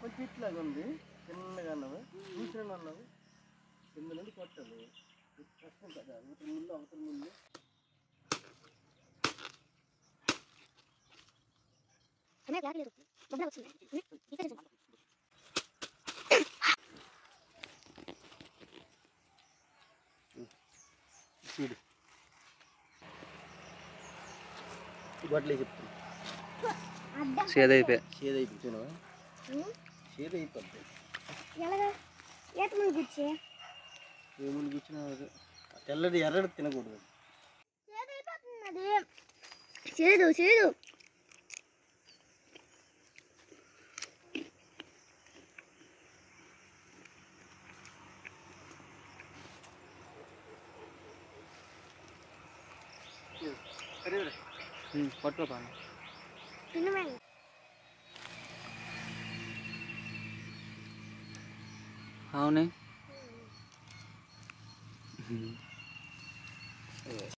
కొంచెం ఇట్లాగా ఉంది చిన్నగా అన్నది చూసిన అన్నది కింద నుండి కొట్టాలి కష్టం కదా అవతల ముందు అవతల ముందు అన్నయ్య బ్లాక్ లేదు బొమ్మలు వచ్చింది ఇక్కడ చూసాను చూడు గొడ్లే చెప్తాను సేదైపోయా షేర్ అయిపోతున్నావా షేర్ అయిపోద్ది ఎలాగా ఏత ముందు కూర్చే ఏముంది కూర్చున్నా తెల్లది ఎర్రది తినకూడదు చేదైపోతున్నది చేదు చేదు పట్టుకో తినమే అవునే